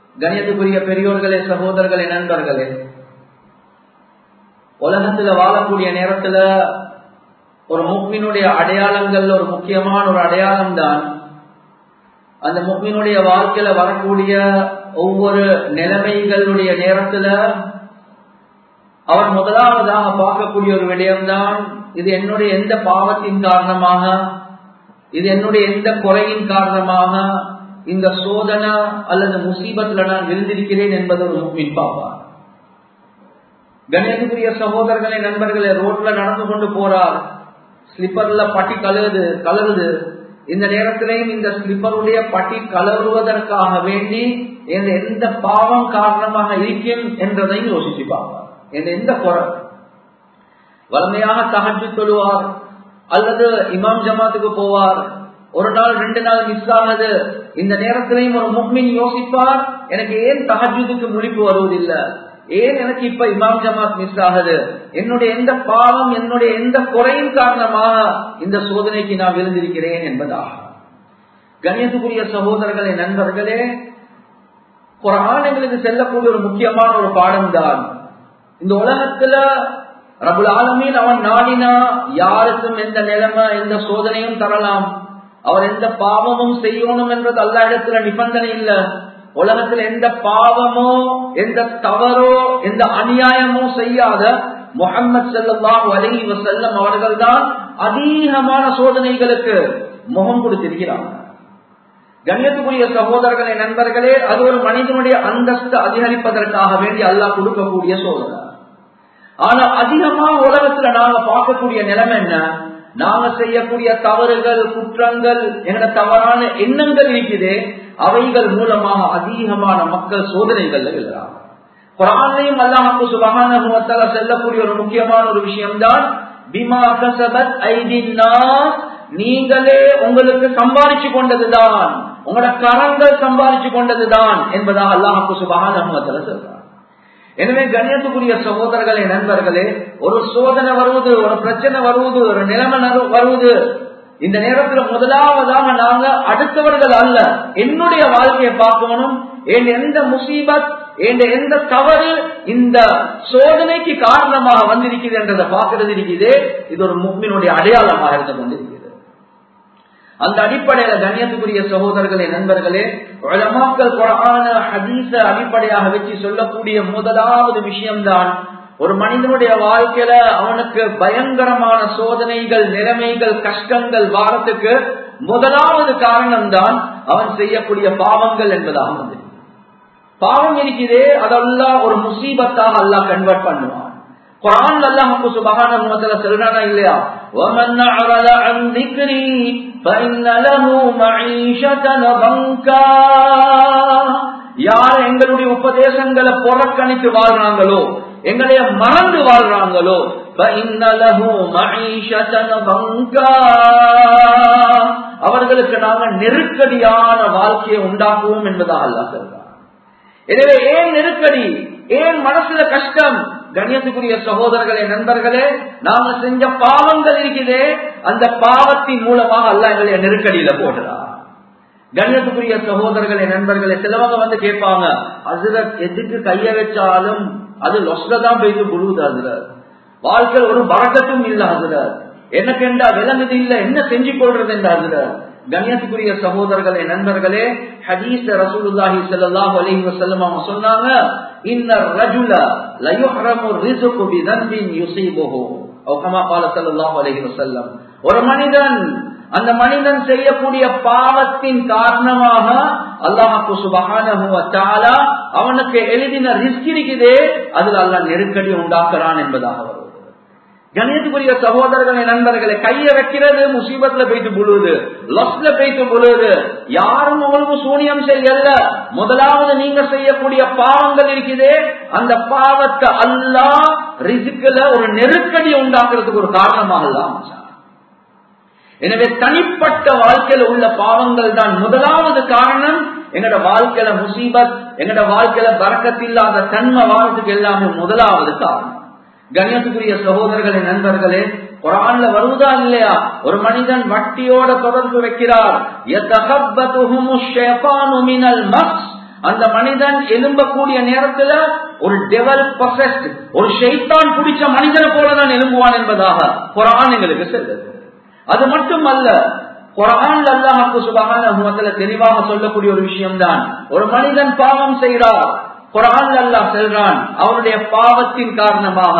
கணியத்துக்குரிய பெரியோர்களே சகோதரர்களே நண்பர்களே உலகத்துல வாழக்கூடிய நேரத்துல ஒரு முக்மினுடைய அடையாளங்கள் ஒரு முக்கியமான ஒரு அடையாளம் தான் அந்த முக்மினுடைய வாழ்க்கையில வரக்கூடிய ஒவ்வொரு நிலைமைகளுடைய நேரத்துல அவர் முதலாவதாக பார்க்கக்கூடிய ஒரு விடயம்தான் இது என்னுடைய எந்த பாவத்தின் காரணமாக இது என்னுடைய எந்த குறையின் காரணமாக இந்த சோதனை அல்லது முசீபத்துல நான் விழுந்திருக்கிறேன் என்பது ஒரு முக்மின் பாப்பார் கணேசனுடைய சகோதரர்களை நண்பர்களை ரோட்ல நடந்து கொண்டு போறார் ஸ்லிப்பர்ல பட்டி கலருது கலருது இந்த நேரத்திலையும் இந்த ஸ்லிப்பருடைய பட்டி கலருவதற்காக வேண்டி எந்த பாவம் காரணமாக இருக்கும் என்றதையும் யோசிச்சு பார்ப்பார் எந்த குறை வளமையாக தகஜு தொழுவார் அல்லது இமாம் ஜமாத்துக்கு போவார் ஒரு நாள் ரெண்டு நாள் மிஸ் ஆனது இந்த நேரத்திலையும் ஒரு முக்மின் யோசிப்பார் எனக்கு ஏன் தகஜுக்கு முழிப்பு வருவதில்லை ஏன் எனக்கு இப்ப இமாம் ஜமாத் மிஸ் ஆகுது என்னுடைய எந்த பாவம் என்னுடைய எந்த குறையின் காரணமாக இந்த சோதனைக்கு நான் விழுந்திருக்கிறேன் என்பதாக கணியத்துக்குரிய சகோதரர்களே நண்பர்களே குரான் எங்களுக்கு செல்லக்கூடிய ஒரு முக்கியமான ஒரு பாடம் தான் இந்த உலகத்துல ரபுல் ஆலமீன் அவன் நாடினா யாருக்கும் எந்த நிலைமை எந்த சோதனையும் தரலாம் அவர் எந்த பாவமும் செய்யணும் என்றது அல்ல இடத்துல நிபந்தனை இல்ல உலகத்துல எந்த பாவமோ எந்த தவறோ எந்த அநியாயமோ செய்யாத முகமது செல்லல்லாஹு அலி வசல்லம் அவர்கள் தான் அதிகமான சோதனைகளுக்கு முகம் கொடுத்திருக்கிறாங்க கண்ணியத்துக்குரிய சகோதரர்களே நண்பர்களே அது ஒரு மனிதனுடைய அந்தஸ்து அதிகரிப்பதற்காக வேண்டி அல்லாஹ் கொடுக்கக்கூடிய சோதனை ஆனா அதிகமா உலகத்துல நாங்க பார்க்கக்கூடிய நிலைமை என்ன நாங்க செய்யக்கூடிய தவறுகள் குற்றங்கள் என்ற தவறான எண்ணங்கள் இருக்குது அவைகள் மூலமாக அதிகமான மக்கள் சோதனைகள்ல எழுதுறாங்க குரான்லையும் அல்லாஹு சுபகான செல்லக்கூடிய ஒரு முக்கியமான ஒரு விஷயம்தான் பிமா கசபத் ஐதின்னா நீங்களே உங்களுக்கு சம்பாதிச்சு கொண்டதுதான் உங்களோட கரங்கள் சம்பாதிச்சு கொண்டதுதான் என்பதாக அல்லாஹு சுபகான சொல்றார் எனவே கண்ணியத்துக்குரிய சகோதரர்களே நண்பர்களே ஒரு சோதனை வருவது ஒரு பிரச்சனை வருவது ஒரு நிலைமை வருவது இந்த நேரத்துல முதலாவதாக நாங்க அடுத்தவர்கள் அல்ல என்னுடைய வாழ்க்கையை பார்க்கணும் என் எந்த முசீபத் என் எந்த தவறு இந்த சோதனைக்கு காரணமாக வந்திருக்குது என்றதை பார்க்கிறது இருக்குது இது ஒரு முக்மினுடைய அடையாளமாக இருந்து கொண்டிருக்கிறது அந்த அடிப்படையில கண்ணியத்துக்குரிய சகோதரர்களே நண்பர்களே உலமாக்கள் குரான ஹதீச அடிப்படையாக வச்சு சொல்லக்கூடிய முதலாவது விஷயம்தான் ஒரு மனிதனுடைய வாழ்க்கையில அவனுக்கு பயங்கரமான சோதனைகள் நிலைமைகள் கஷ்டங்கள் வாரத்துக்கு முதலாவது காரணம் தான் அவன் செய்யக்கூடிய பாவங்கள் என்பதாக வந்து பாவம் இருக்குதே அதெல்லாம் ஒரு முசீபத்தாக அல்லாஹ் கன்வெர்ட் பண்ணுவான் குரான் அல்லாஹ் சுபஹான முதல்ல சொல்றானா இல்லையா ومن أعرض عن ذكري فإن له معيشة ضنكا யார் எங்களுடைய உபதேசங்களை புறக்கணித்து வாழ்றாங்களோ எங்களைய மறந்து வாழ்றாங்களோ அவர்களுக்கு நாங்கள் நெருக்கடியான வாழ்க்கையை உண்டாக்குவோம் என்பதாக அல்லா சொல்றார் எனவே ஏன் நெருக்கடி ஏன் மனசுல கஷ்டம் கண்ணியத்துக்குரிய சகோதரர்களே நண்பர்களே நாங்க செஞ்ச பாவங்கள் இருக்குதே அந்த பாவத்தின் மூலமாக அல்ல எங்களை நெருக்கடியில போடுறார் கண்ணியத்துக்குரிய சகோதரர்களே நண்பர்களே சிலவங்க வந்து கேட்பாங்க அதுல எதுக்கு கைய வச்சாலும் அது லொஸ்ல தான் போயிட்டு புழுவுது அதுல வாழ்க்கையில் ஒரு பறக்கத்தும் இல்ல அதுல எனக்கு என்றா விளங்குது இல்ல என்ன செஞ்சு கொள்றது என்றா அதுல கண்ணியத்துக்குரிய சகோதரர்களே நண்பர்களே ஹதீஸ் ரசூலுல்லாஹி ஸல்லல்லாஹு அலைஹி வஸல்லம் அவங்க சொன்னாங்க இன்ன ரஜுல லயுஹ்ரமு ரிஸ்கு பிதன்பின் யுஸீபுஹு அவ் கமா قال ஸல்லல்லாஹு அலைஹி வஸல்லம் ஒரு மனிதன் அந்த மனிதன் செய்யக்கூடிய பாவத்தின் காரணமாக அல்லாஹு சுபஹானஹு வ தஆலா அவனுக்கு எழுதின ரிஸ்க் இருக்குதே அதுல அல்லாஹ் நெருக்கடி உண்டாக்குறான் என்பதாக வருவது கணியத்துக்குரிய சகோதரர்களை நண்பர்களை கைய வைக்கிறது முசீபத்துல போயிட்டு புழுது லொஸ்ல போயிட்டு புழுது யாரும் உங்களுக்கு சூனியம் செய்யல முதலாவது நீங்க செய்யக்கூடிய பாவங்கள் இருக்குதே அந்த பாவத்தை அல்லா ரிசுக்குல ஒரு நெருக்கடி உண்டாக்குறதுக்கு ஒரு காரணமாக இல்லாம எனவே தனிப்பட்ட வாழ்க்கையில உள்ள பாவங்கள் தான் முதலாவது காரணம் எங்கட வாழ்க்கையில முசீபத் எங்கட வாழ்க்கையில பறக்கத்தில்லாத தன்மை வாரத்துக்கு எல்லாமே முதலாவது காரணம் கண்ணியத்துக்குரிய சகோதரர்களே நண்பர்களே குரான்ல வருவதா இல்லையா ஒரு மனிதன் வட்டியோட தொடர்பு வைக்கிறார் அந்த மனிதன் எழும்பக்கூடிய நேரத்துல ஒரு டெவல் பர்ஃபெக்ட் ஒரு ஷைத்தான் பிடிச்ச மனிதனை போலதான் எழும்புவான் என்பதாக குரான் எங்களுக்கு செல்லுது அது மட்டுமல்ல குரான் அல்லாஹுக்கு சுபகான தெளிவாக சொல்லக்கூடிய ஒரு விஷயம்தான் ஒரு மனிதன் பாவம் செய்கிறார் குரான் அல்லாஹ் செல்றான் அவருடைய பாவத்தின் காரணமாக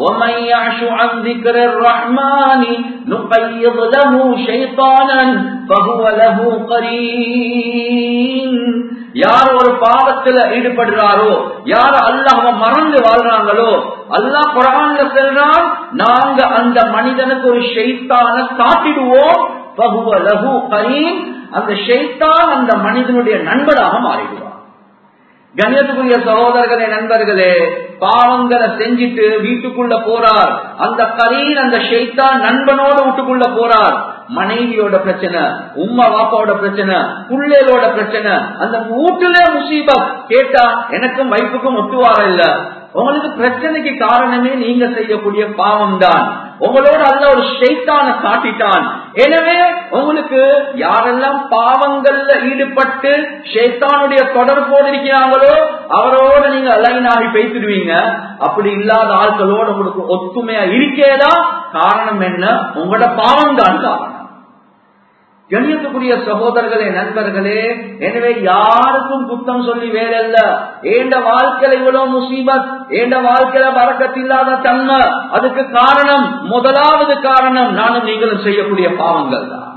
யார் ஒரு பாவத்துல ஈடுபடுறாரோ யார் அல்லாஹ் மறந்து வாழ்றாங்களோ அல்லாஹ் குரான்ல செல்றான் நாங்க அந்த மனிதனுக்கு ஒரு ஷெய்தான காட்டிடுவோம் பகுவ லகு கரீம் அந்த ஷெய்தான் அந்த மனிதனுடைய நண்பராக மாறிடுவான் கண்ணியத்துக்குரிய சகோதரர்களே நண்பர்களே பாவங்களை செஞ்சுட்டு வீட்டுக்குள்ள போறார் அந்த கரீன் அந்த ஷெய்தான் நண்பனோட வீட்டுக்குள்ள போறார் மனைவியோட பிரச்சனை உம்மா வாப்பாவோட பிரச்சனை புள்ளேலோட பிரச்சனை அந்த வீட்டுல முசீபத் கேட்டா எனக்கும் வைப்புக்கும் ஒட்டுவார இல்ல உங்களுக்கு பிரச்சனைக்கு காரணமே நீங்க செய்யக்கூடிய பாவம் தான் உங்களோட அல்ல ஒரு ஷெய்தான காட்டிட்டான் எனவே உங்களுக்கு யாரெல்லாம் பாவங்கள்ல ஈடுபட்டு ஷெய்தானுடைய தொடர்போடு இருக்கிறாங்களோ அவரோட நீங்க அலைன் ஆகி பேசிடுவீங்க அப்படி இல்லாத ஆட்களோட உங்களுக்கு ஒத்துமையா இருக்கேதா காரணம் என்ன உங்களோட பாவம் தான் காரணம் கணியத்துக்குரிய சகோதரர்களே நண்பர்களே எனவே யாருக்கும் குத்தம் சொல்லி வேறல்ல ஏண்ட வாழ்க்கையில இவ்வளவு முசீபத் ஏண்ட வாழ்க்கையில வரக்கத்தில்லாத தன்மை அதுக்கு காரணம் முதலாவது காரணம் நானும் நீங்களும் செய்யக்கூடிய பாவங்கள் தான்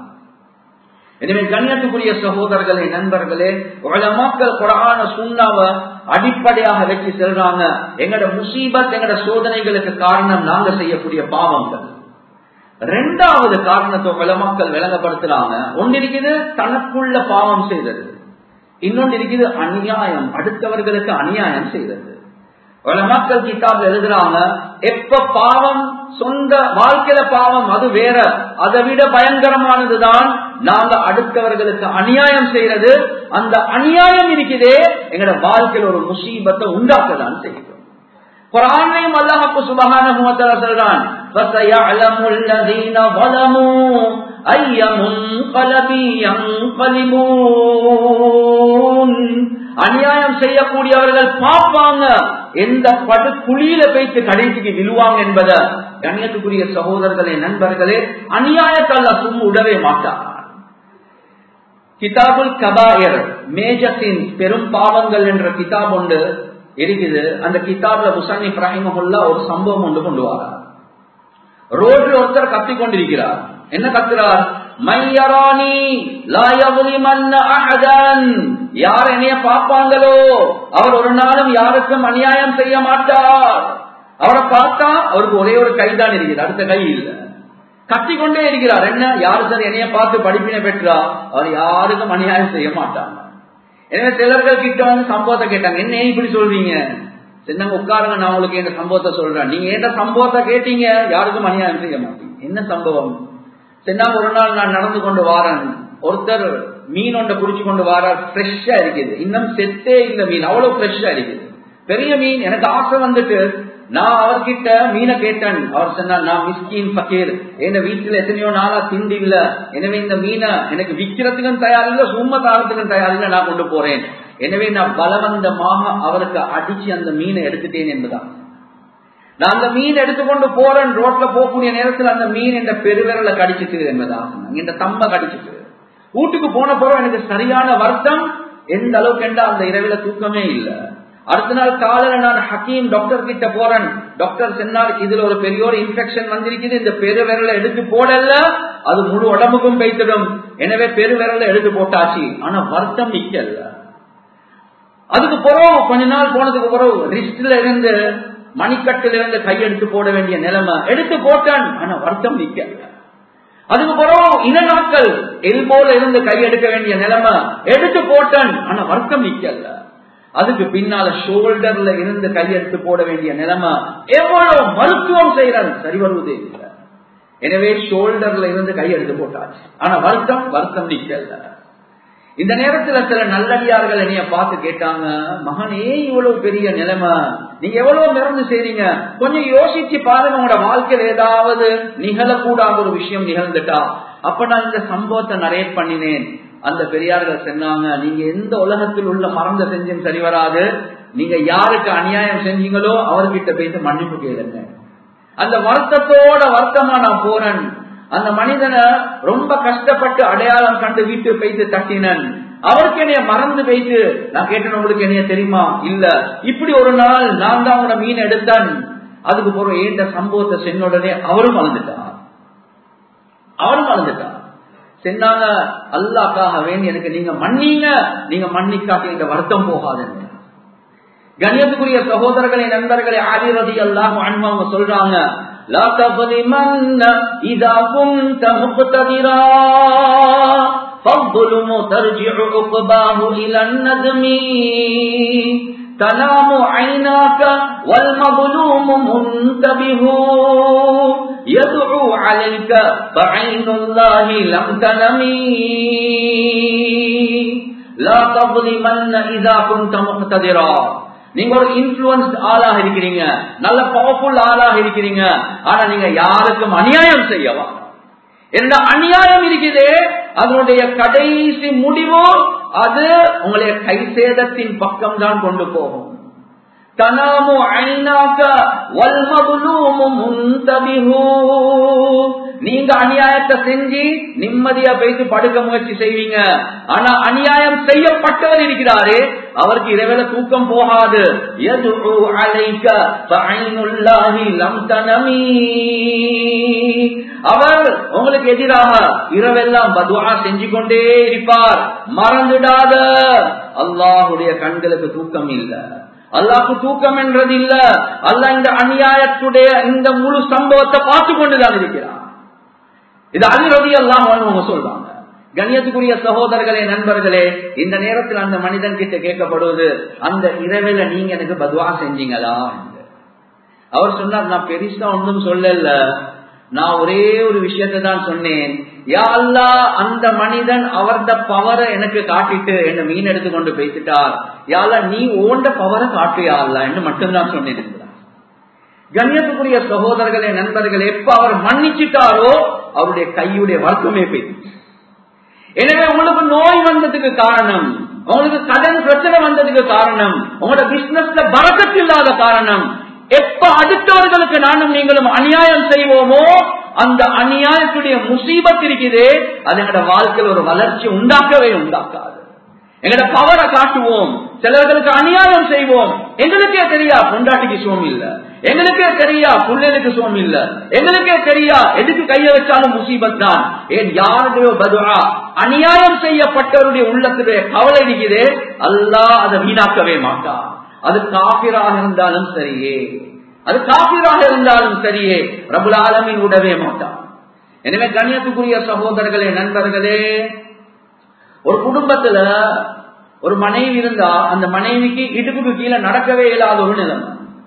எனவே கண்ணியத்துக்குரிய சகோதரர்களே நண்பர்களே மக்கள் குரான சுண்ணாவ அடிப்படையாக வச்சு செல்றாங்க எங்கட முசீபத் எங்கட சோதனைகளுக்கு காரணம் நாங்க செய்யக்கூடிய பாவங்கள் ரெண்டாவது காரணத்தை விளமக்கள் விளங்கப்படுத்துறாங்க ஒன்று இருக்குது தனக்குள்ள பாவம் செய்தது இன்னொன்று இருக்குது அநியாயம் அடுத்தவர்களுக்கு அநியாயம் செய்தது மக்கள் கிட்டாப்ல எழுதுறாங்க எப்ப பாவம் சொந்த வாழ்க்கையில பாவம் அது வேற அதை விட பயங்கரமானதுதான் நாங்க அடுத்தவர்களுக்கு அநியாயம் செய்யறது அந்த அநியாயம் இருக்குதே எங்கட வாழ்க்கையில ஒரு முசீபத்தை உண்டாக்கதான் செய்யும் குரானையும் அல்லாஹுக்கு சுபஹானஹு வ தஆலா சொல்றான் ஃபஸயஅலமு அல்லதீன ظلموا ஐய முன்கலபி யன்கலிபூன் அநியாயம் செய்யக்கூடியவர்கள் பார்ப்பாங்க எந்த படு குழியில போய்த்து கடைசிக்கு விழுவாங்க என்பத கண்ணியத்துக்குரிய சகோதரர்களே நண்பர்களே அநியாயத்தல்ல சும் உடவே மாட்டார் கிதாபுல் கபாயர் மேஜத்தின் பெரும் பாவங்கள் என்ற கிதாப் ஒன்று இருக்குது அந்த கிதாப்ல முசானி இப்ராஹிமகுல்லா ஒரு சம்பவம் ஒன்று கொண்டு வரார் ரோட்ல ஒருத்தர் கத்தி கொண்டிருக்கிறார் என்ன கத்துறார் மையராணி யார் என்னைய பார்ப்பாங்களோ அவர் ஒரு நாளும் யாருக்கும் அநியாயம் செய்ய மாட்டார் அவரை பார்த்தா அவருக்கு ஒரே ஒரு கைதான் இருக்கிறது அடுத்த கை இல்லை கத்தி கொண்டே இருக்கிறார் என்ன யாரு சார் என்னைய பார்த்து படிப்பினை பெற்றா அவர் யாருக்கும் அநியாயம் செய்ய மாட்டாங்க எனவே சிலர்கள் கிட்ட வந்து சம்பவத்தை கேட்டாங்க என்ன இப்படி சொல்றீங்க சின்னங்க உட்காருங்க நான் உங்களுக்கு என்ன சம்பவத்தை சொல்றேன் நீங்க என்ன சம்பவத்தை கேட்டீங்க யாருக்கும் அநியாயம் செய்ய மாட்டீங்க என்ன சம்பவம் சின்னாங்க ஒரு நாள் நான் நடந்து கொண்டு வாரேன் ஒருத்தர் மீன் ஒன்றை குடிச்சு கொண்டு வாரார் ஃப்ரெஷ்ஷா இருக்குது இன்னும் செத்தே இல்லை மீன் அவ்வளவு ஃப்ரெஷ்ஷா இருக்குது பெரிய மீன் எனக்கு ஆசை வந்துட்டு நான் அவர்கிட்ட மீனை கேட்டேன் அவர் சொன்னார் நான் மிஸ்கின் பக்கீர் என் வீட்டுல எத்தனையோ நாளா திண்டு இல்ல எனவே இந்த மீனை எனக்கு விற்கிறதுக்கும் தயார் இல்ல சும்மா தாரத்துக்கும் தயார் இல்ல நான் கொண்டு போறேன் எனவே நான் பலவந்தமாக அவருக்கு அடிச்சு அந்த மீனை எடுத்துட்டேன் என்பதான் நான் அந்த மீன் எடுத்துக்கொண்டு போறேன் ரோட்ல போகக்கூடிய நேரத்தில் அந்த மீன் என்ற பெருவிரல கடிச்சிட்டு என்பதா இந்த தம்ப கடிச்சிட்டு வீட்டுக்கு போன பிறகு எனக்கு சரியான வருத்தம் எந்த அளவுக்கு என்றா அந்த இரவில தூக்கமே இல்லை அடுத்த நாள் காலையில நான் ஹக்கீம் டாக்டர் கிட்ட போறேன் டாக்டர் சொன்னார் இதுல ஒரு பெரிய ஒரு இன்ஃபெக்ஷன் வந்திருக்குது இந்த பெருவிரல எடுத்து போடல அது முழு உடம்புக்கும் வைத்திடும் எனவே பெருவிரல எடுத்து போட்டாச்சு ஆனா வருத்தம் நிக்கல அதுக்கு பிறகு கொஞ்ச நாள் போனதுக்கு பிறகு ரிஸ்ட்ல இருந்து மணிக்கட்டில இருந்து கையெடுத்து போட வேண்டிய நிலைமை எடுத்து போட்டான் ஆனா வருத்தம் நிக்கல அதுக்கு பிறகு இன நாட்கள் எல்போல இருந்து கையெடுக்க வேண்டிய நிலைமை எடுத்து போட்டான் ஆனா வருத்தம் நிக்கல அதுக்கு பின்னால ஷோல்டர்ல இருந்து கையெடுத்து போட வேண்டிய நிலைமை எவ்வளவு மருத்துவம் செய்யறாரு சரி வருவதே இல்லை எனவே ஷோல்டர்ல இருந்து கையெடுத்து போட்டாச்சு ஆனா வருத்தம் வருத்தம் நிக்கல இந்த நேரத்துல சில நல்லடியார்கள் என்னைய பார்த்து கேட்டாங்க மகனே இவ்வளவு பெரிய நிலைமை நீங்க எவ்வளவு மிறந்து செய்றீங்க கொஞ்சம் யோசிச்சு பாருங்க உங்களோட வாழ்க்கையில் ஏதாவது நிகழக்கூடாத ஒரு விஷயம் நிகழ்ந்துட்டா அப்ப நான் இந்த சம்பவத்தை நரேட் பண்ணினேன் அந்த பெரியார்கள் சொன்னாங்க நீங்க எந்த உலகத்தில் உள்ள மறந்த செஞ்சும் சரி வராது நீங்க யாருக்கு அநியாயம் செஞ்சீங்களோ அவர்கிட்ட போயிட்டு மன்னிப்பு கேளுங்க அந்த வருத்தத்தோட வருத்தமா நான் போறேன் அந்த மனிதனை ரொம்ப கஷ்டப்பட்டு அடையாளம் கண்டு வீட்டு போயிட்டு தட்டினன் அவருக்கு என்னைய மறந்து போயிட்டு நான் கேட்டேன் உங்களுக்கு என்னைய தெரியுமா இல்ல இப்படி ஒரு நாள் நான் தான் உன மீன் எடுத்தேன் அதுக்கு போற ஏண்ட சம்பவத்தை சென்ன உடனே அவரும் வளர்ந்துட்டார் அவரும் வளர்ந்துட்டார் சென்னாங்க அல்லாக்காக வேண்டி எனக்கு நீங்க மன்னிங்க நீங்க மன்னிக்காட்டி இந்த வருத்தம் போகாதுங்க கணியத்துக்குரிய சகோதரர்களை நண்பர்களை ஆதிரதி அல்லாஹ் அவங்க சொல்றாங்க لا تظلمن إذا كنت مقتدرا فالظلم ترجع عقباه إلى الندم تنام عيناك والمظلوم منتبه يدعو عليك فعين الله لم تنمي لا تظلمن إذا كنت مقتدرا நீங்க ஒரு இன்ஃபுளுன்ஸ் ஆளாக இருக்கிறீங்க நல்ல பவர்ஃபுல் ஆளாக இருக்கிறீங்க ஆனா நீங்க யாருக்கும் அநியாயம் செய்யவா என்ன அநியாயம் இருக்குது அதனுடைய கடைசி முடிவோ அது உங்களுடைய கை சேதத்தின் பக்கம் தான் கொண்டு போகும் தனாமு ஐநாக்க வல்மபுலூமு முன்தபிஹு நீங்க அநியாயத்தை செஞ்சு நிம்மதியா போயிட்டு படுக்க முயற்சி செய்வீங்க ஆனா அநியாயம் செய்யப்பட்டவர் இருக்கிறாரு அவருக்கு இரவேல தூக்கம் போகாது யதுஉ அலைக ஃபஐனுல்லாஹி லம் தனமி அவர் உங்களுக்கு எதிராக இரவெல்லாம் பதுவா செஞ்சு கொண்டே இருப்பார் மறந்துடாத அல்லாஹுடைய கண்களுக்கு தூக்கம் இல்லை அல்லாஹ்க்கு தூக்கம் என்றது இல்ல அல்லாஹ் இந்த அநியாயத்துடைய இந்த முழு சம்பவத்தை பார்த்து கொண்டுதான் இருக்கிறார் இது அலிரதி அல்லாஹ் அவங்க சொல்றாங்க கண்ணியத்துக்குரிய சகோதரர்களே நண்பர்களே இந்த நேரத்தில் அந்த மனிதன் கிட்ட கேட்கப்படுவது அந்த இரவில நீங்க எனக்கு பதுவா செஞ்சீங்களா என்று. அவர் சொன்னார் நான் பெருசா ஒன்றும் சொல்லல நான் ஒரே ஒரு விஷயத்தை தான் சொன்னேன் யா அல்லா அந்த மனிதன் அவர்த பவரை எனக்கு காட்டிட்டு என்ன மீன் எடுத்து கொண்டு பேசிட்டார் யாழ்லா நீ ஓண்ட பவரை காட்டுயா அல்ல என்று மட்டும்தான் சொன்னேன் கண்ணியத்துக்குரிய சகோதரர்களே நண்பர்களே எப்ப அவர் மன்னிச்சிட்டாரோ அவருடைய கையுடைய வர்க்கமே போயிடுச்சு எனவே உங்களுக்கு நோய் வந்ததுக்கு காரணம் உங்களுக்கு கடன் பிரச்சனை வந்ததுக்கு காரணம் உங்களோட பிசினஸ்ல பறக்கத்து இல்லாத காரணம் எப்ப அடுத்தவர்களுக்கு நானும் நீங்களும் அநியாயம் செய்வோமோ அந்த அநியாயத்துடைய முசீபத் இருக்குது அது எங்களோட வாழ்க்கையில் ஒரு வளர்ச்சி உண்டாக்கவே உண்டாக்காது எங்களோட பவரை காட்டுவோம் சிலர்களுக்கு அநியாயம் செய்வோம் எங்களுக்கே தெரியா பொண்டாட்டிக்கு சோம் இல்ல எங்களுக்கே தெரியா புள்ளைகளுக்கு சோம் இல்ல எங்களுக்கே தெரியா எதுக்கு கைய வச்சாலும் முசீபத் தான் ஏன் யாருடையோ பதுவா அநியாயம் செய்யப்பட்டவருடைய உள்ளத்துடைய கவலை இருக்குது அல்லாஹ் அதை வீணாக்கவே மாட்டான் அது காபிராக இருந்தாலும் சரியே அது காபிராக இருந்தாலும் சரியே ரபுல் ஆலமின் விடவே மாட்டான் எனவே கண்ணியத்துக்குரிய சகோதரர்களே நண்பர்களே ஒரு குடும்பத்துல ஒரு மனைவி இருந்தா அந்த மனைவிக்கு இடுப்புக்கு கீழே நடக்கவே இல்லாத ஒரு நிலைமை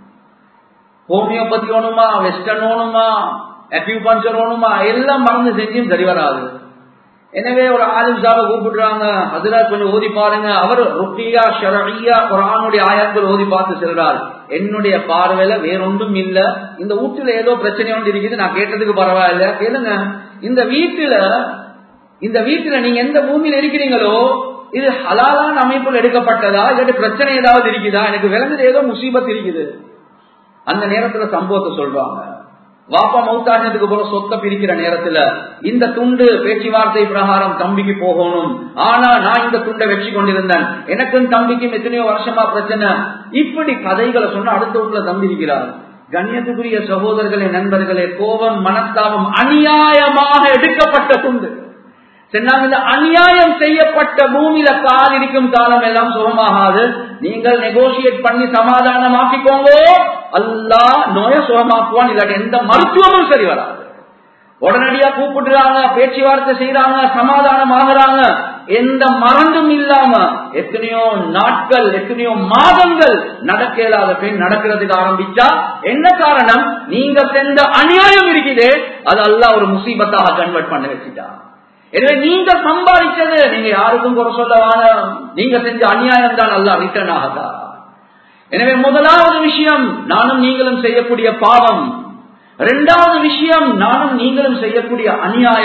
ஹோமியோபதி ஓணுமா வெஸ்டர்ன் ஓணுமா அக்யூபஞ்சர் ஓணுமா எல்லாம் மறந்து செஞ்சும் சரி வராது எனவே ஒரு ஆலிம் சாப கூப்பிடுறாங்க அதுல கொஞ்சம் ஓதி பாருங்க அவர் ருக்கியா ஷரழியா குரானுடைய ஆயங்கள் ஓதி பார்த்து செல்றார் என்னுடைய பார்வையில வேறொன்றும் இல்ல இந்த வீட்டுல ஏதோ பிரச்சனை ஒன்று இருக்குது நான் கேட்டதுக்கு பரவாயில்ல கேளுங்க இந்த வீட்டுல இந்த வீட்டுல நீங்க எந்த பூமியில இருக்கிறீங்களோ இது ஹலாலான அமைப்பில் எடுக்கப்பட்டதா இல்லாட்டி பிரச்சனை ஏதாவது இருக்குதா எனக்கு விளங்குது ஏதோ முசீபத் இருக்குது அந்த நேரத்துல சம்பவத்தை சொல்றாங்க வாப்பா மௌத்தானதுக்கு போல சொத்தை பிரிக்கிற நேரத்துல இந்த துண்டு பேச்சுவார்த்தை பிரகாரம் தம்பிக்கு போகணும் ஆனா நான் இந்த துண்டை வச்சு கொண்டிருந்தேன் எனக்கும் தம்பிக்கும் எத்தனையோ வருஷமா பிரச்சனை இப்படி கதைகளை சொன்ன அடுத்த வீட்டுல தம்பி இருக்கிறார் கண்ணியத்துக்குரிய சகோதரர்களே நண்பர்களே கோபம் மனஸ்தாபம் அநியாயமாக எடுக்கப்பட்ட துண்டு சொன்னாங்க இந்த அநியாயம் செய்யப்பட்ட பூமியில கால் இருக்கும் காலம் எல்லாம் சுகமாகாது நீங்கள் நெகோசியேட் பண்ணி சமாதானமாக்கிக்கோங்க அல்லா நோய சுகமாக்குவான் இல்லாட்டி எந்த மருத்துவமும் சரி வராது உடனடியா கூப்பிடுறாங்க பேச்சுவார்த்தை செய்யறாங்க சமாதானம் ஆகுறாங்க எந்த மறந்தும் இல்லாம எத்தனையோ நாட்கள் எத்தனையோ மாதங்கள் நடக்க இயலாத பெண் நடக்கிறதுக்கு ஆரம்பிச்சா என்ன காரணம் நீங்க செஞ்ச அநியாயம் இருக்குது அது அல்ல ஒரு முசீபத்தாக கன்வெர்ட் பண்ண வச்சுட்டா எனவே நீங்க சம்பாதிச்சது நீங்க யாருக்கும் குறை சொல்லவான நீங்க செஞ்ச அநியாயம் தான் அல்ல ரிட்டர்ன் ஆகதா எனவே முதலாவது விஷயம் நானும் நீங்களும் செய்யக்கூடிய பாவம் இரண்டாவது விஷயம் நானும் நீங்களும் செய்யக்கூடிய அநியாயம்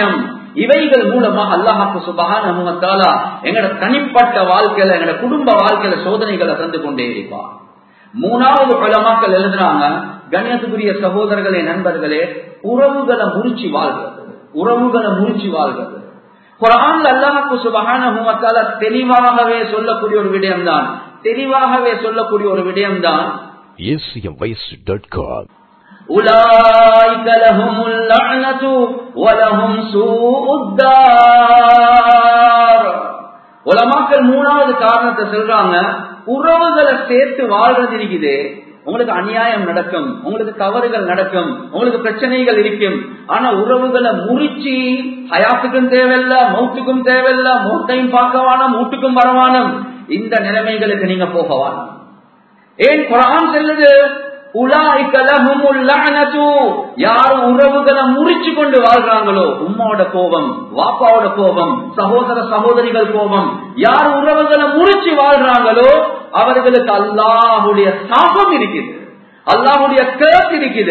இவைகள் மூலமா அல்லாஹாக்கு சுபகான எங்கட தனிப்பட்ட வாழ்க்கையில எங்கட குடும்ப வாழ்க்கையில சோதனைகளை தந்து கொண்டே இருப்பார் மூணாவது பலமாக்கள் எழுதுறாங்க கண்ணியத்துக்குரிய சகோதரர்களே நண்பர்களே உறவுகளை முறிச்சு வாழ்கிறது உறவுகளை முறிச்சு வாழ்கிறது குரான் அல்லாஹாக்கு சுபகான தெளிவாகவே சொல்லக்கூடிய ஒரு விடயம்தான் தெளிவாகவே சொல்லக்கூடிய ஒரு விடயம்தான் acmvoice.com أولئك لهم اللعنة ولهم سوء الدار உலமாக்கள் மூணாவது காரணத்தை சொல்றாங்க உறவுகளை சேர்த்து வாழ்றது இருக்குது உங்களுக்கு அநியாயம் நடக்கும் உங்களுக்கு தவறுகள் நடக்கும் உங்களுக்கு பிரச்சனைகள் இருக்கும் ஆனா உறவுகளை முறிச்சு ஹயாத்துக்கும் தேவையில்ல மௌத்துக்கும் தேவையில்ல மௌத்தையும் பார்க்கவானம் மூட்டுக்கும் வரவானம் இந்த நிலைமைகளுக்கு நீங்க போகவானம் ஏன் குரான் செல்லுது யார் உறவுகளை முறிச்சு கொண்டு வாழ்றாங்களோ உம்மாவோட கோபம் வாப்பாவோட கோபம் சகோதர சகோதரிகள் கோபம் யார் உறவுகளை முறிச்சு வாழ்றாங்களோ அவர்களுக்கு அல்லாஹுடைய சாபம் இருக்குது அல்லாஹுடைய கேஸ் இருக்குது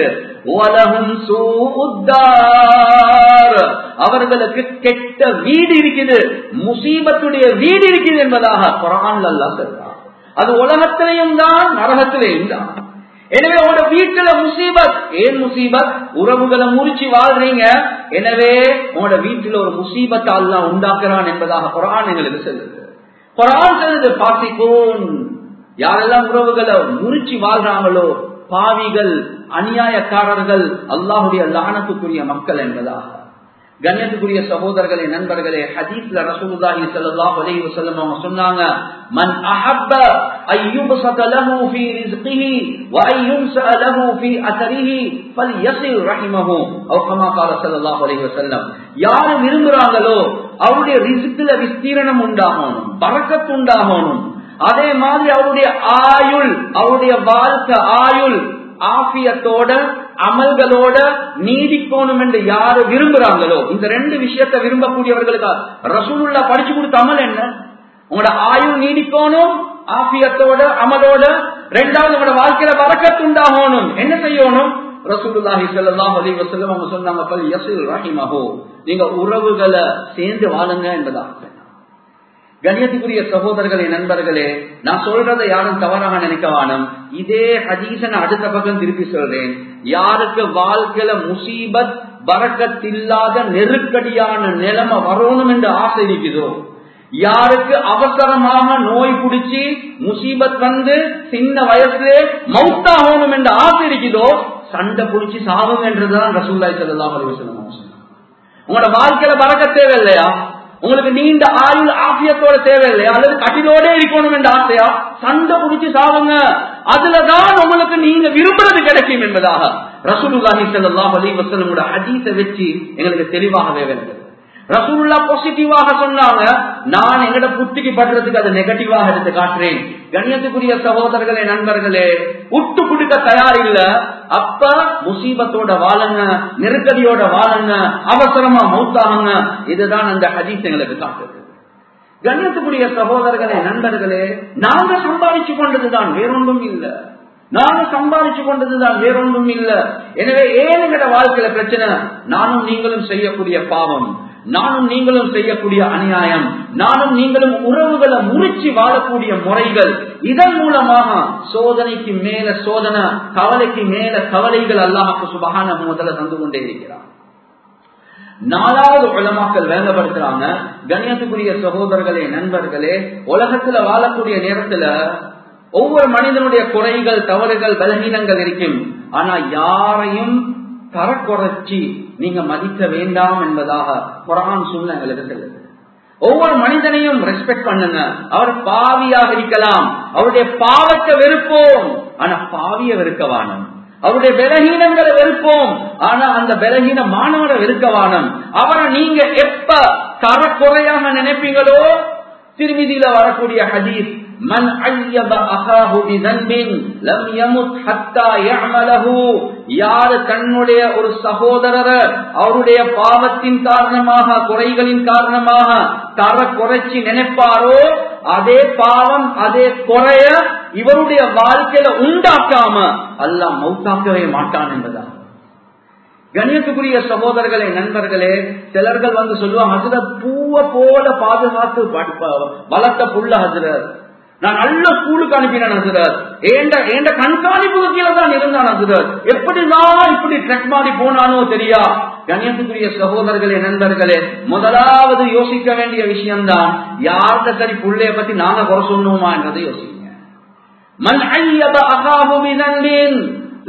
அவர்களுக்கு கெட்ட வீடு இருக்குது முசீபத்துடைய வீடு இருக்குது என்பதாக குரான் அல்லா சொல்றார் அது உலகத்திலையும் தான் நரகத்திலையும் தான் எனவே உங்களோட வீட்டுல முசீபத் ஏன் முசீபத் உறவுகளை முறிச்சு வாழ்றீங்க எனவே உங்களோட வீட்டுல ஒரு முசீபத்தை அல்லா உண்டாக்குறான் என்பதாக குரான் எங்களுக்கு சொல்லுது குரான் சொல்லுது பாசிக்கோன் யாரெல்லாம் உறவுகளை முறிச்சு வாழ்றாங்களோ பாவிகள் அநியாயக்காரர்கள் அல்லாஹுடைய லானத்துக்குரிய மக்கள் என்பதாக கண்ணியத்துக்குரிய சகோதரர்களே நண்பர்களே ஹதீஸ்ல ரசூலுல்லாஹி ஸல்லல்லாஹு அலைஹி வஸல்லம் அவங்க சொன்னாங்க மன் அஹப்ப அய்யுபஸத லஹு ஃபீ ரிஸ்கிஹி வ அய்யும்ஸ லஹு ஃபீ அஸரிஹி ஃபல்யஸில் ரஹிமஹு அவ் கமா قال ஸல்லல்லாஹு அலைஹி வஸல்லம் யார் விரும்புறாங்களோ அவருடைய ரிஸ்கில விஸ்தீரணம் உண்டாகணும் பரக்கத் உண்டாகணும் அதே மாதிரி அவருடைய ஆயுள் அவருடைய வாழ்க்கை ஆயுள் ஆபியத்தோட அமல்களோட நீடிக்கணும் என்று யாரு விரும்புறாங்களோ இந்த ரெண்டு விஷயத்தை விரும்பக்கூடியவர்களுக்கு ரசூலுல்லா படிச்சு கொடுத்த அமல் என்ன உங்களோட ஆயுள் நீடிக்கணும் ஆபியத்தோட அமலோட ரெண்டாவது உங்களோட வாழ்க்கையில வரக்கத்துண்டாகணும் என்ன செய்யணும் ரசூலுல்லாஹி ஸல்லல்லாஹு அலைஹி வஸல்லம் அவங்க சொன்னாங்க பல் யஸில் ரஹிமஹு நீங்க உறவுகளை சேர்ந்து வாழுங்க என்பதாக கண்ணியத்துக்குரிய சகோதரர்களே நண்பர்களே நான் சொல்றதை யாரும் தவறாக நினைக்க வேணும் இதே ஹதீசன் அடுத்த பக்கம் திருப்பி சொல்றேன் யாருக்கு வாழ்க்கையில முசீபத் பறக்கத்தில்லாத நெருக்கடியான நிலைமை வரணும் என்று ஆசை இருக்குதோ யாருக்கு அவசரமாக நோய் பிடிச்சி முசீபத் வந்து சின்ன வயசுலே மவுத்தாகணும் என்று ஆசை இருக்குதோ சண்டை பிடிச்சி சாவும் என்றுதான் ரசூல்லாய் செல்லலாம் உங்களோட வாழ்க்கையில பறக்க தேவையில்லையா உங்களுக்கு நீண்ட ஆயுள் ஆசியத்தோட தேவையில்லையா அல்லது கட்டிலோட இருக்கணும் என்ற ஆசையா சண்டை பிடிச்சி சாவுங்க அதுலதான் உங்களுக்கு நீங்க விரும்புறது கிடைக்கும் என்பதாக ரசூலுல்லாஹி ஸல்லல்லாஹு அலைஹி வஸல்லமோட ஹதீஸை வச்சு எங்களுக்கு தெளிவாகவே வேண்டும் ரசூலுல்லா பாசிட்டிவாக சொன்னாங்க நான் எங்கட புத்திக்கு படுறதுக்கு அதை நெகட்டிவாக எடுத்து காட்டுறேன் கண்ணியத்துக்குரிய சகோதரர்களே நண்பர்களே விட்டு கொடுக்க தயார் இல்ல அப்ப முசீபத்தோட வாழுங்க நெருக்கடியோட வாழுங்க அவசரமா மௌத்தாகுங்க இதுதான் அந்த ஹதீஸ் எங்களுக்கு காட்டுது கண்ணியத்துக்குரிய சகோதரர்களே நண்பர்களே நாங்க சம்பாதிச்சு கொண்டதுதான் வேறொன்றும் இல்லை நாங்க சம்பாதிச்சு கொண்டதுதான் வேறொன்றும் இல்ல எனவே ஏன் எங்கட வாழ்க்கையில பிரச்சனை நானும் நீங்களும் செய்யக்கூடிய பாவம் நானும் நீங்களும் செய்யக்கூடிய அநியாயம் நானும் நீங்களும் உறவுகளை முறிச்சு வாழக்கூடிய முறைகள் இதன் மூலமாக சோதனைக்கு மேல சோதனை கவலைக்கு மேல கவலைகள் அல்லாஹாக்கு சுபகான முதல்ல தந்து கொண்டே இருக்கிறார் நாலாவது உலமாக்கள் வேலைப்படுத்துறாங்க கண்ணியத்துக்குரிய சகோதரர்களே நண்பர்களே உலகத்துல வாழக்கூடிய நேரத்துல ஒவ்வொரு மனிதனுடைய குறைகள் தவறுகள் பலகீனங்கள் இருக்கும் ஆனா யாரையும் தரக்குறைச்சி நீங்க மதிக்க வேண்டாம் என்பதாக குரான் சூழ்நிலை எங்களுக்கு சொல்லுது ஒவ்வொரு மனிதனையும் ரெஸ்பெக்ட் பண்ணுங்க அவர் பாவியாக இருக்கலாம் அவருடைய பாவத்தை வெறுப்போம் ஆனா பாவிய வெறுக்கவானம் அவருடைய பலகீனங்களை வெறுப்போம் ஆனா அந்த பலகீன மாணவரை வெறுக்கவானம் அவரை நீங்க எப்ப தரக்குறையாக நினைப்பீங்களோ திருமிதியில வரக்கூடிய ஹதீஸ் மன் அய்யப அகாஹு பிதன்பின் லம் யமுத் ஹத்தா யஅமலஹு யார் தன்னுடைய ஒரு சகோதரரை அவருடைய பாவத்தின் காரணமாக குறைகளின் காரணமாக தர குறைச்சி நினைப்பாரோ அதே பாவம் அதே குறைய இவருடைய வாழ்க்கையில உண்டாக்காம அல்லாஹ் மௌத்தாக்கவே மாட்டான் என்பதா கண்ணியத்துக்குரிய சகோதரர்களே நண்பர்களே சிலர்கள் வந்து சொல்லுவாங்க ஹசரத் பூவை போல பாதுகாத்து வளர்த்த புள்ள ஹசரத் நான் நல்ல ஸ்கூலுக்கு அனுப்பினேன் ஹசரத் ஏண்ட ஏண்ட கண்காணிப்புக்கு கீழே தான் இருந்தான் ஹசரத் எப்படி நான் இப்படி ட்ரெக் மாதிரி போனானோ தெரியா கண்ணியத்துக்குரிய சகோதரர்களே நண்பர்களே முதலாவது யோசிக்க வேண்டிய விஷயம்தான் யார்கிட்ட சரி புள்ளைய பத்தி நாங்க குறை சொன்னோமா என்றதை யோசிங்க மன் ஐயப அகாபு மிதண்டின்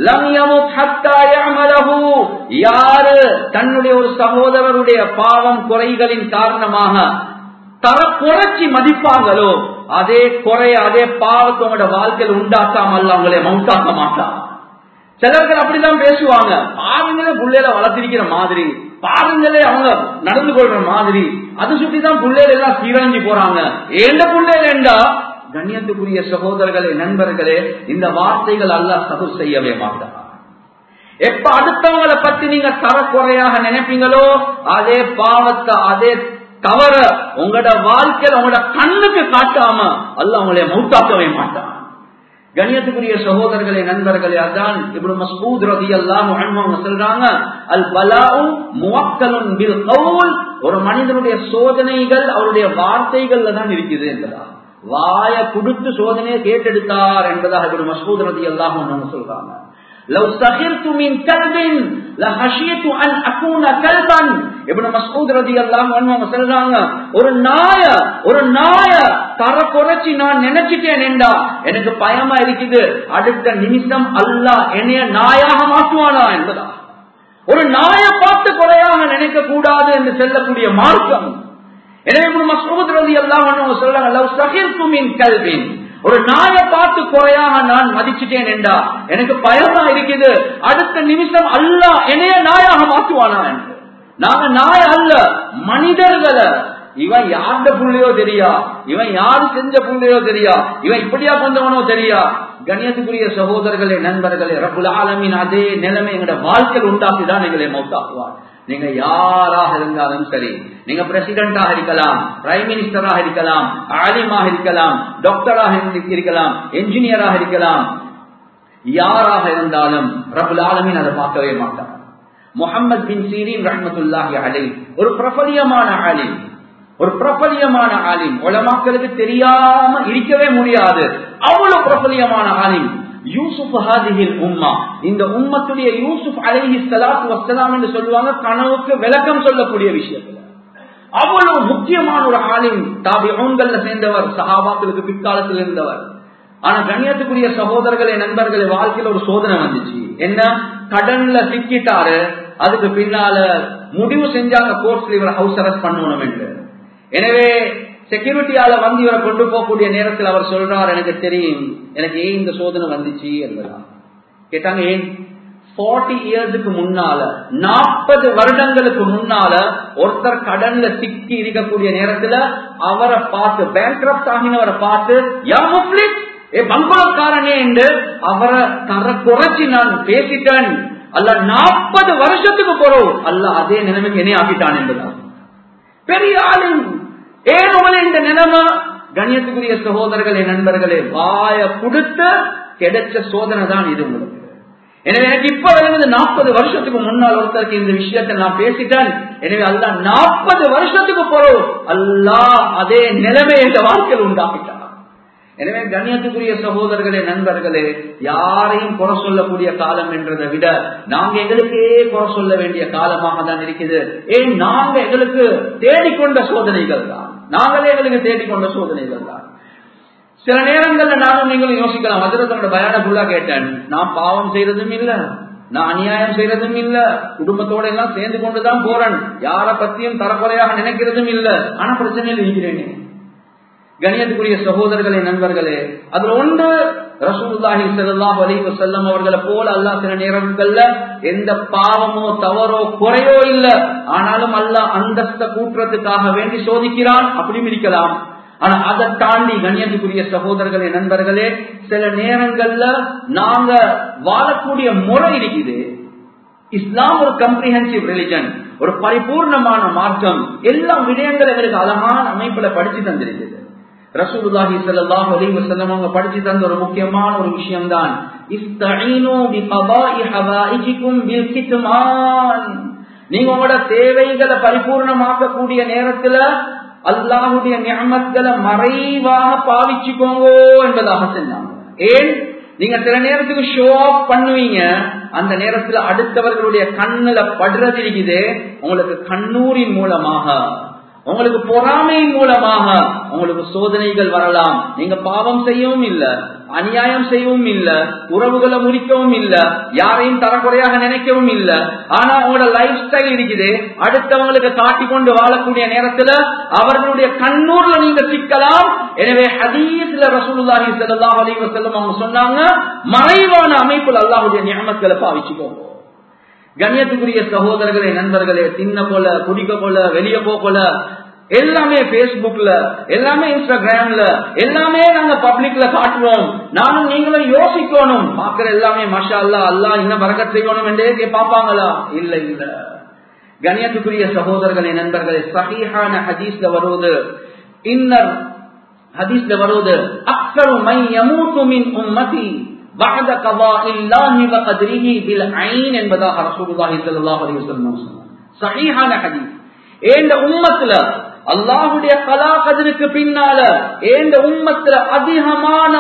யாரு தன்னுடைய ஒரு சகோதரருடைய பாவம் குறைகளின் காரணமாக தர குறைச்சி மதிப்பாங்களோ அதே குறைய அதே பாவத்தை உங்களோட வாழ்க்கையில் உண்டாக்காமல் அவங்களே மவுண்டாக்க மாட்டான் சிலர்கள் அப்படிதான் பேசுவாங்க பாருங்களே புள்ளையில வளர்த்திருக்கிற மாதிரி பாருங்களே அவங்க நடந்து கொள்ற மாதிரி அது சுற்றிதான் புள்ளையில எல்லாம் சீரழிஞ்சு போறாங்க ஏண்ட புள்ளையிலண்டா கண்ணியத்துக்குரிய சகோதரர்களே நண்பர்களே இந்த வார்த்தைகள் அல்ல சது செய்யவே மாட்டார் எப்ப அடுத்தவங்களை பத்தி நீங்க தரக்குறையாக நினைப்பீங்களோ அதே பாவத்தை அதே தவற உங்களோட வாழ்க்கையில உங்களோட கண்ணுக்கு காட்டாம அல்ல உங்களை மௌத்தாக்கவே மாட்டான் கண்ணியத்துக்குரிய சகோதரர்களே நண்பர்களே அதான் இப்படி மசூத் ரதி எல்லாம் சொல்றாங்க அல் பலாவும் முவக்கலும் பில் கவுல் ஒரு மனிதனுடைய சோதனைகள் அவருடைய வார்த்தைகள்ல தான் இருக்குது என்பதா வாய கொடுத்து சோதனையை கேட்டெடுத்தார் என்பதாக இப்படி மசூத் ரதி எல்லாம் சொல்றாங்க لو سخرت من كلب لخشيت ان اكون كلبا ابن مسعود رضي الله عنه சொல்றாங்க ஒரு நாய ஒரு நாய தர குறைச்சி நான் நினைச்சிட்டேன் என்றா எனக்கு பயமா இருக்குது அடுத்த நிமிஷம் அல்லாஹ் என்னைய நாயாக மாற்றுவானா என்பதா ஒரு நாய பார்த்து குறையாக நினைக்க கூடாது என்று செல்லக்கூடிய மார்க்கம் எனவே மசூத் ரதி எல்லாம் சொல்றாங்க லவ் சகிர்த்து மின் கல்வின் ஒரு நாயை பார்த்து குறையாக நான் மதிச்சுட்டேன் என்றா எனக்கு பயமா இருக்குது அடுத்த நிமிஷம் அல்ல என்னைய நாயாக மாற்றுவானா என்று நாங்க நாய் அல்ல மனிதர்களை இவன் யார்ட புள்ளையோ தெரியா இவன் யாரு செஞ்ச புள்ளையோ தெரியா இவன் இப்படியா கொண்டவனோ தெரியா கண்ணியத்துக்குரிய சகோதரர்களே நண்பர்களே ரபுல் ஆலமின் அதே நிலைமை எங்களோட வாழ்க்கையில் உண்டாக்கிதான் எங்களை மௌத்தாக்குவார் நீங்க யாராக இருந்தாலும் சரி நீங்க பிரசிடென்டாக இருக்கலாம் பிரைம் மினிஸ்டராக இருக்கலாம் ஆலிமாக இருக்கலாம் டாக்டராக இருக்கலாம் என்ஜினியராக இருக்கலாம் யாராக இருந்தாலும் ரபுல் ஆலமின் அதை பார்க்கவே மாட்டார் முகமது பின் சீரின் ரஹமத்துல்லாஹி அலை ஒரு பிரபலியமான ஆலிம் ஒரு பிரபலியமான ஆலிம் உலமாக்களுக்கு தெரியாம இருக்கவே முடியாது அவ்வளவு பிரபலியமான ஆலிம் யூசுப் ஹாதிஹில் உம்மா இந்த உம்மத்துடைய யூசுப் அலைஹி சலாத்து வசலாம் என்று சொல்லுவாங்க கனவுக்கு விளக்கம் சொல்லக்கூடிய விஷயத்துல அவ்வளவு முக்கியமான ஒரு ஆலிம் தாபி ஓன்கள்ல சேர்ந்தவர் சஹாபாக்களுக்கு பிற்காலத்தில் இருந்தவர் ஆனா கண்ணியத்துக்குரிய சகோதரர்களே நண்பர்களே வாழ்க்கையில ஒரு சோதனை வந்துச்சு என்ன கடன்ல சிக்கிட்டாரு அதுக்கு பின்னால முடிவு செஞ்சாங்க கோர்ட்ஸ்ல இவரை ஹவுஸ் அரெஸ்ட் பண்ணணும் என்று எனவே செக்யூரிட்டியால வந்து இவரை கொண்டு போகக்கூடிய நேரத்தில் அவர் சொல்றார் எனக்கு தெரியும் எனக்கு ஏன் இந்த சோதனை வந்துச்சு என்பதா கேட்டாங்க ஏன் ஃபார்ட்டி இயர்ஸுக்கு முன்னால நாற்பது வருடங்களுக்கு முன்னால ஒருத்தர் கடன்ல சிக்கி இருக்கக்கூடிய நேரத்துல அவரை பார்த்து பேங்க் ஆகினவரை பார்த்து யா முஸ்லிம் ஏ பங்கோலக்காரனே என்று அவரை தர குறைச்சி நான் பேசிட்டேன் அல்ல நாற்பது வருஷத்துக்கு போறோம் அல்ல அதே நிலைமைக்கு என்ன ஆகிட்டான் என்பதா பெரிய ஆளு ஏன் உங்களை இந்த நிலைமை கண்ணியத்துக்குரிய சகோதரர்களே நண்பர்களே வாய கொடுத்து கிடைச்ச சோதனை தான் இது உங்களுக்கு எனவே எனக்கு இப்ப விளங்குது நாற்பது வருஷத்துக்கு முன்னால் ஒருத்தருக்கு இந்த விஷயத்தை நான் பேசிட்டேன் எனவே அல்ல நாற்பது வருஷத்துக்கு போறோம் அல்லா அதே நிலைமை என்ற வாழ்க்கையில் உண்டாக்கிட்டான் எனவே கண்ணியத்துக்குரிய சகோதரர்களே நண்பர்களே யாரையும் குறை சொல்லக்கூடிய காலம் என்றதை விட நாங்க எங்களுக்கே குறை சொல்ல வேண்டிய காலமாக தான் இருக்குது ஏன் நாங்க எங்களுக்கு தேடிக்கொண்ட சோதனைகள் தான் நாங்களே எங்களுக்கு தேடிக்கொண்ட சோதனைகள் தான் சில நேரங்கள்ல நானும் நீங்களும் யோசிக்கலாம் அதிரத்தோட பயான ஃபுல்லா கேட்டேன் நான் பாவம் செய்யறதும் இல்ல நான் அநியாயம் செய்யறதும் இல்ல குடும்பத்தோட எல்லாம் சேர்ந்து கொண்டுதான் போறேன் யார பத்தியும் தரக்குறையாக நினைக்கிறதும் இல்ல ஆனா பிரச்சனையில் இருக்கிறேனே கணியத்துக்குரிய சகோதரர்களே நண்பர்களே அதுல ஒன்று ரசூல்லாஹி செல்லாஹ் அலிவு செல்லம் அவர்களை போல அல்லா சில நேரங்கள்ல எந்த பாவமோ தவறோ குறையோ இல்ல ஆனாலும் அல்லா அந்தஸ்த கூட்டுறதுக்காக வேண்டி சோதிக்கிறான் அப்படியும் இருக்கலாம் ஆனா அதை தாண்டி கண்ணியத்துக்குரிய சகோதரர்களே நண்பர்களே சில நேரங்கள்ல நாங்க வாழக்கூடிய முறை இருக்குது இஸ்லாம் ஒரு கம்ப்ரிஹென்சிவ் ரிலிஜன் ஒரு பரிபூர்ணமான மார்க்கம் எல்லா விடயங்கள் எங்களுக்கு அழகான அமைப்புல படிச்சு தந்திருக்குது ரசூலுல்லாஹி ஸல்லல்லாஹு அலைஹி வஸல்லம் அவங்க படிச்சு தந்த ஒரு முக்கியமான ஒரு விஷயம் தான் இஸ்தஈனு பிகதாஇ ஹவாயிஜிக்கும் பில் கித்மான் நீங்க உங்களோட தேவைகளை பரிபூர்ணமாக்கக்கூடிய நேரத்துல அல்லாஹுடைய நியமத்களை மறைவாக பாவிச்சுக்கோங்க என்பதாக சொன்னாங்க ஏன் நீங்க சில நேரத்துக்கு ஷோ ஆஃப் பண்ணுவீங்க அந்த நேரத்துல அடுத்தவர்களுடைய கண்ணுல படுறது இருக்குது உங்களுக்கு கண்ணூரின் மூலமாக உங்களுக்கு பொறாமை மூலமாக உங்களுக்கு சோதனைகள் வரலாம் நீங்க பாவம் செய்யவும் இல்ல அநியாயம் செய்யவும் இல்ல உறவுகளை முறிக்கவும் இல்ல யாரையும் தரக்குறையாக நினைக்கவும் இல்ல ஆனா உங்களோட லைஃப் ஸ்டைல் இருக்குது அடுத்தவங்களுக்கு காட்டிக்கொண்டு வாழக்கூடிய நேரத்துல அவர்களுடைய கண்ணூர்ல நீங்க சிக்கலாம் எனவே ஹதீஸ்ல ரசூலுல்லாஹி ஸல்லல்லாஹு அலைஹி வஸல்லம் அவங்க சொன்னாங்க மறைவான அமைப்புல அல்லாஹ்வுடைய நியமத்களை பாவிச்சுக்கோங்க கண்ணியத்துக்குரிய சகோதரர்களே நண்பர்களே தின்ன போல குடிக்க போல வெளியே போல எல்லாமே பேஸ்புக்ல எல்லாமே இன்ஸ்டாகிராம்ல எல்லாமே நாங்க பப்ளிக்ல காட்டுவோம் நானும் நீங்களும் யோசிக்கணும் பாக்குற எல்லாமே மஷா அல்லா அல்லா இன்னும் வரக்கத் செய்யணும் என்றே பாப்பாங்களா இல்ல இல்ல கணியத்துக்குரிய சகோதரர்களே நண்பர்களே சகிஹான ஹதீஸ்ல வருவது இன்னர் ஹதீஸ்ல வருவது அக்சரு மை யமூத்து மின் உம்மதி بعد قضاء الله وقدره بالعين என்பதாக ரசூலுல்லாஹி ஸல்லல்லாஹு அலைஹி வஸல்லம் சஹீஹான ஹதீஸ் ஏண்ட உம்மத்துல அல்லாஹுடைய கலா கதிருக்கு பின்னால ஏண்ட உம்மத்துல அதிகமான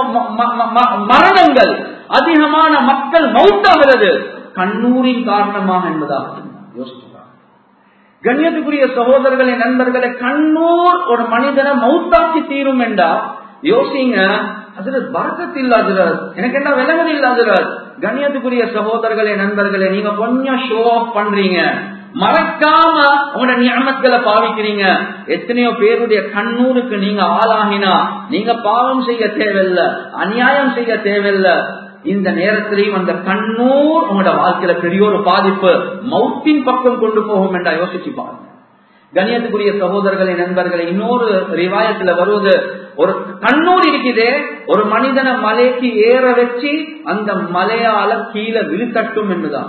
மரணங்கள் அதிகமான மக்கள் மௌத்தாகிறது கண்ணூரின் காரணமாக என்பதாக யோசிச்சுட்டாங்க கண்ணியத்துக்குரிய சகோதரர்களே நண்பர்களே கண்ணூர் ஒரு மனிதனை மௌத்தாக்கி தீரும் என்றா யோசிங்க அதுல பரக்கத்து இல்லாதவர் எனக்கு என்ன விலகல் இல்லாதவர் கண்ணியத்துக்குரிய சகோதரர்களே நண்பர்களே நீங்க கொஞ்சம் ஷோ ஆஃப் பண்றீங்க மறக்காம உங்களோட நியமத்களை பாவிக்கிறீங்க எத்தனையோ பேருடைய கண்ணூருக்கு நீங்க ஆளாகினா நீங்க பாவம் செய்ய தேவையில்ல அநியாயம் செய்ய தேவையில்ல இந்த நேரத்திலையும் அந்த கண்ணூர் உங்களோட வாழ்க்கையில பெரிய ஒரு பாதிப்பு மௌத்தின் பக்கம் கொண்டு போகும் என்றா யோசிச்சு பாருங்க கணியத்துக்குரிய சகோதரர்களை நண்பர்களை இன்னொரு ரிவாயத்துல வருவது ஒரு கண்ணூர் இருக்குதே ஒரு மனிதனை மலைக்கு ஏற வச்சு அந்த மலையால கீழே விழுத்தட்டும் என்றுதான்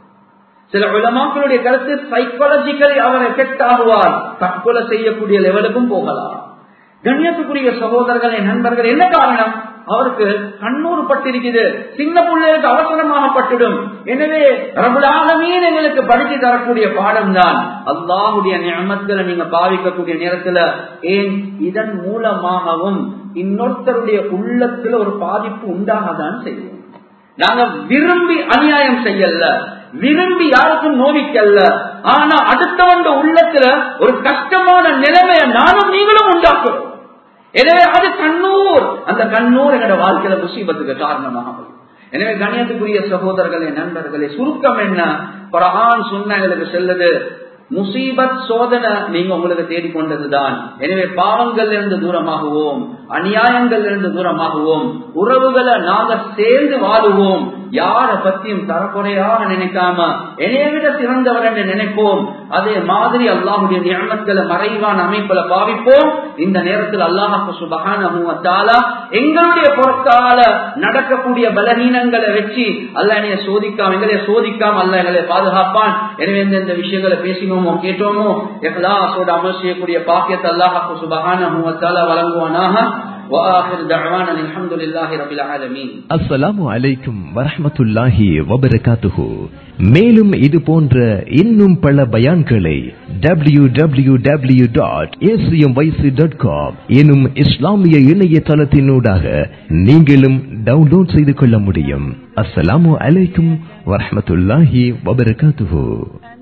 சில உலமாக்களுடைய கருத்து சைக்காலஜிக்கலி அவர் எஃபெக்ட் ஆகுவார் தற்கொலை செய்யக்கூடிய லெவலுக்கும் போகலாம் கண்ணியத்துக்குரிய சகோதரர்களே நண்பர்கள் என்ன காரணம் அவருக்கு கண்ணூர் பட்டிருக்குது சின்ன பிள்ளைகளுக்கு அவசரமாக பட்டுடும் எனவே ரபுலாகமீன் எங்களுக்கு படித்து தரக்கூடிய பாடம் தான் அல்லாஹுடைய நியமத்துல நீங்க பாவிக்கக்கூடிய நேரத்துல ஏன் இதன் மூலமாகவும் இன்னொருத்தருடைய உள்ளத்துல ஒரு பாதிப்பு உண்டாகதான் செய்யும் நாங்க விரும்பி அநியாயம் செய்யல விரும்பி யாருக்கும் நோவிக்கல்ல ஆனா அடுத்தவங்க உள்ளத்துல ஒரு கஷ்டமான நிலைமையை நானும் நீங்களும் உண்டாக்குறோம் எனவே அது கண்ணூர் அந்த கண்ணூர் எங்களோட வாழ்க்கையில முசீபத்துக்கு காரணமாக எனவே கணியத்துக்குரிய சகோதரர்களே நண்பர்களே சுருக்கம் என்ன பரஹான் சொன்ன எங்களுக்கு செல்லுது முசீபத் சோதனை நீங்க உங்களுக்கு தேடிக்கொண்டதுதான் எனவே பாவங்கள் இருந்து தூரமாகுவோம் அநியாயங்கள் இருந்து தூரமாகுவோம் உறவுகளை நாங்க சேர்ந்து வாழுவோம் யார பத்தியும் தரக்குறையாக நினைக்காம என்னைய விட சிறந்தவர் என்று நினைப்போம் அதே மாதிரி அல்லாஹுடைய நியமத்களை மறைவான அமைப்புல பாவிப்போம் இந்த நேரத்தில் அல்லாஹு சுபகான எங்களுடைய பொருட்கால நடக்கக்கூடிய பலகீனங்களை வச்சு அல்ல என்னைய சோதிக்காம எங்களைய சோதிக்காம அல்ல எங்களை பாதுகாப்பான் எனவே இந்த விஷயங்களை பேசினோமோ கேட்டோமோ எஹ்லாசோட அமல் செய்யக்கூடிய பாக்கியத்தை அல்லாஹு சுபகான வழங்குவானாக وآخر دعوانا الحمد لله رب العالمين அஸ்ஸலாமு அலைக்கும் வரஹ்மத்துல்லாஹி வபரகாத்துஹு மேலும் இது போன்ற இன்னும் பல பயான்களை W W W dot dot com எனும் இஸ்லாமிய இணையதளத்தினூடாக நீங்களும் டவுன்லோட் செய்து கொள்ள முடியும் அஸ்ஸலாமு அலைக்கும் வரஹ்மத்துல்லாஹி வபரகாத்துஹு